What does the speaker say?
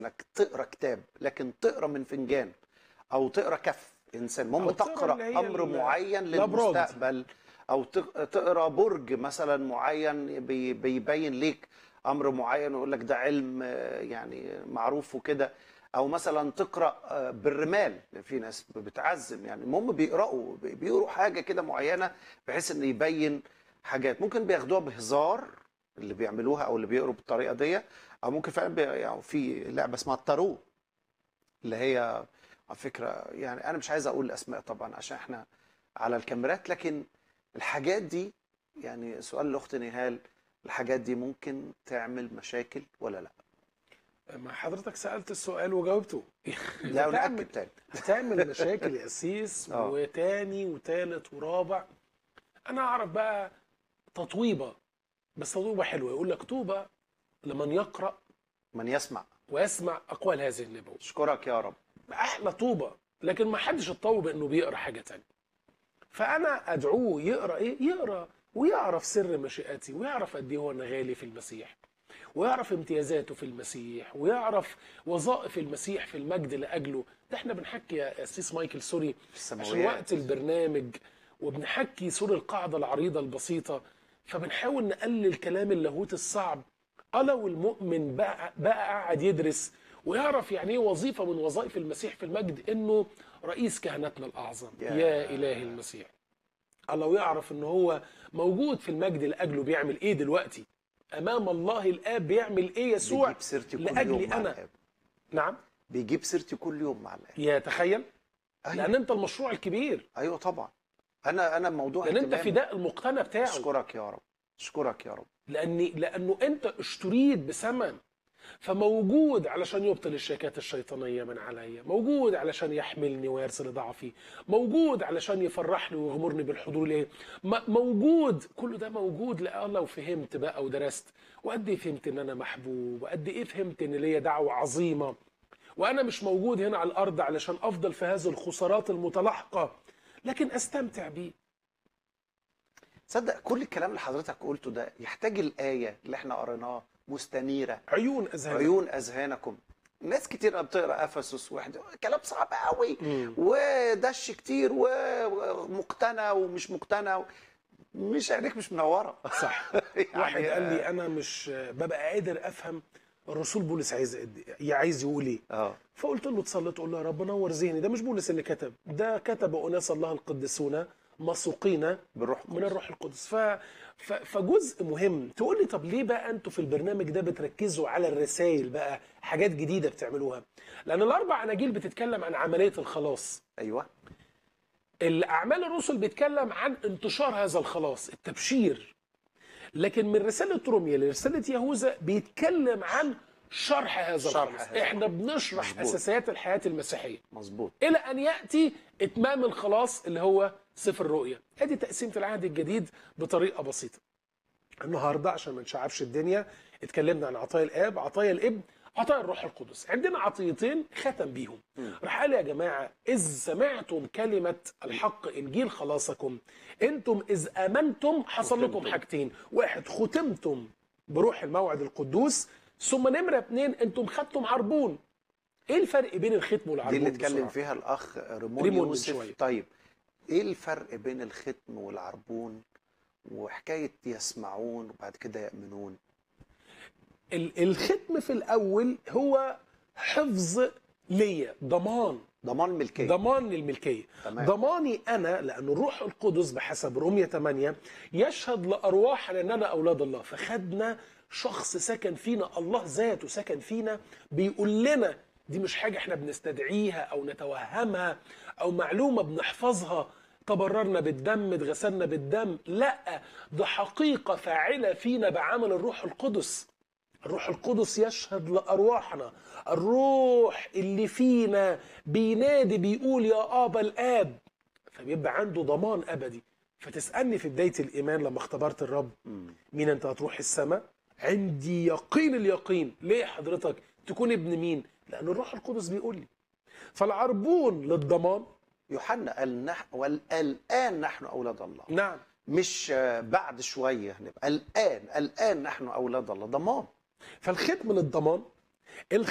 انك تقرا كتاب لكن تقرا من فنجان او تقرا كف انسان المهم أو تقرا تقرا اللي هي امر ال- معين الأبراج. للمستقبل او تق- تقرا برج مثلا معين بي- بيبين ليك امر معين ويقول لك ده علم آه، يعني معروف وكده او مثلا تقرا آه، بالرمال في ناس بتعزم يعني المهم بيقراوا بي- بيقروا حاجه كده معينه بحيث ان يبين حاجات ممكن بياخدوها بهزار اللي بيعملوها او اللي بيقروا بالطريقه دي او ممكن فعلا بي... يعني في لعبه اسمها التارو اللي هي على فكره يعني انا مش عايز اقول الاسماء طبعا عشان احنا على الكاميرات لكن الحاجات دي يعني سؤال لاخت نهال الحاجات دي ممكن تعمل مشاكل ولا لا؟ ما حضرتك سالت السؤال وجاوبته لا هتعمل- ونأكد تاني هتعمل مشاكل يا اسيس آه. وتاني وتالت ورابع انا اعرف بقى تطويبه بس تطويبه حلوه يقول لك طوبى لمن يقرا من يسمع ويسمع اقوال هذه النبوه اشكرك يا رب احلى طوبه لكن ما حدش اتطوب انه بيقرا حاجه تانية فانا ادعوه يقرا ايه يقرا ويعرف سر مشيئتي ويعرف قد ايه هو انا غالي في المسيح ويعرف امتيازاته في المسيح ويعرف وظائف المسيح في المجد لاجله ده احنا بنحكي يا اسيس مايكل سوري في عشان السماويات وقت البرنامج وبنحكي سور القاعده العريضه البسيطه فبنحاول نقلل كلام اللاهوت الصعب اه لو المؤمن بقى بقى قاعد يدرس ويعرف يعني ايه وظيفه من وظائف المسيح في المجد انه رئيس كهنتنا الاعظم يا- يا اله المسيح اه لو يعرف ان هو موجود في المجد لاجله بيعمل ايه دلوقتي امام الله الاب بيعمل ايه يسوع بيجيب سيرتي كل لأجلي يوم مع أنا. الاب نعم بيجيب سيرتي كل يوم مع الاب يا تخيل أيوة. لان انت المشروع الكبير ايوه طبعا انا انا موضوع لان انت اهتمامي. فداء المقتنى بتاعه اشكرك يا رب اشكرك يا رب لاني لانه انت اشتريت بثمن فموجود علشان يبطل الشيكات الشيطانيه من عليا موجود علشان يحملني ويرسل ضعفي موجود علشان يفرحني ويغمرني بالحضور ليه م- موجود كل ده موجود لا لو فهمت بقى ودرست وقد ايه فهمت ان انا محبوب وقد ايه فهمت ان ليا دعوه عظيمه وانا مش موجود هنا على الارض علشان افضل في هذه الخسارات المتلاحقه لكن استمتع بيه تصدق كل الكلام اللي حضرتك قلته ده يحتاج الآية اللي احنا قريناها مستنيرة عيون اذهان عيون أذهانكم ناس كتير بتقرا افسس واحد كلام صعب قوي مم. ودش كتير ومقتنع ومش مقتنع مش عينيك مش منوره صح يعني واحد قال لي انا مش ببقى قادر افهم الرسول بولس عايز قد- عايز يقول ايه اه فقلت له تصلي تقول له يا رب نور ذهني ده مش بولس اللي كتب ده كتب اناس الله القديسون مسوقين بالروح من الروح القدس ف... ف... فجزء مهم تقول لي طب ليه بقى انتوا في البرنامج ده بتركزوا على الرسائل بقى حاجات جديده بتعملوها لان الاربع اناجيل بتتكلم عن عمليه الخلاص ايوه الاعمال الرسل بيتكلم عن انتشار هذا الخلاص التبشير لكن من رساله روميا لرساله يهوذا بيتكلم عن شرح هذا شرح الخلاص هذا احنا بنشرح مظبوط. اساسيات الحياه المسيحيه مظبوط الى ان ياتي اتمام الخلاص اللي هو سفر الرؤيا ادي تقسيمه العهد الجديد بطريقه بسيطه النهارده عشان ما نشعبش الدنيا اتكلمنا عن عطايا الاب عطايا الابن عطايا الروح القدس عندنا عطيتين ختم بيهم راح قال يا جماعه اذ سمعتم كلمه الحق انجيل خلاصكم انتم اذ امنتم حصل لكم ختمتم. حاجتين واحد ختمتم بروح الموعد القدوس ثم نمره اتنين انتم خدتم عربون ايه الفرق بين الختم دي والعربون اللي اتكلم بسرعة؟ فيها الاخ ريمون, ريمون من يوسف شوية. طيب ايه الفرق بين الختم والعربون وحكايه يسمعون وبعد كده يامنون ال- الختم في الاول هو حفظ ليا ضمان ضمان ملكيه ضمان للملكيه تمام. ضماني انا لان الروح القدس بحسب رومية 8 يشهد لارواحنا اننا اولاد الله فخدنا شخص سكن فينا الله ذاته سكن فينا بيقول لنا دي مش حاجه احنا بنستدعيها او نتوهمها او معلومه بنحفظها تبررنا بالدم اتغسلنا بالدم لا ده حقيقه فاعله فينا بعمل الروح القدس الروح القدس يشهد لأرواحنا الروح اللي فينا بينادي بيقول يا آبا الآب فبيبقى عنده ضمان أبدي فتسألني في بداية الإيمان لما اختبرت الرب مين أنت هتروح السماء عندي يقين اليقين ليه حضرتك تكون ابن مين لأن الروح القدس بيقول لي فالعربون للضمان يوحنا قال نح... والان نحن اولاد الله نعم مش آه، بعد شويه هنبقى الان الان نحن اولاد الله ضمان فالختم للضمان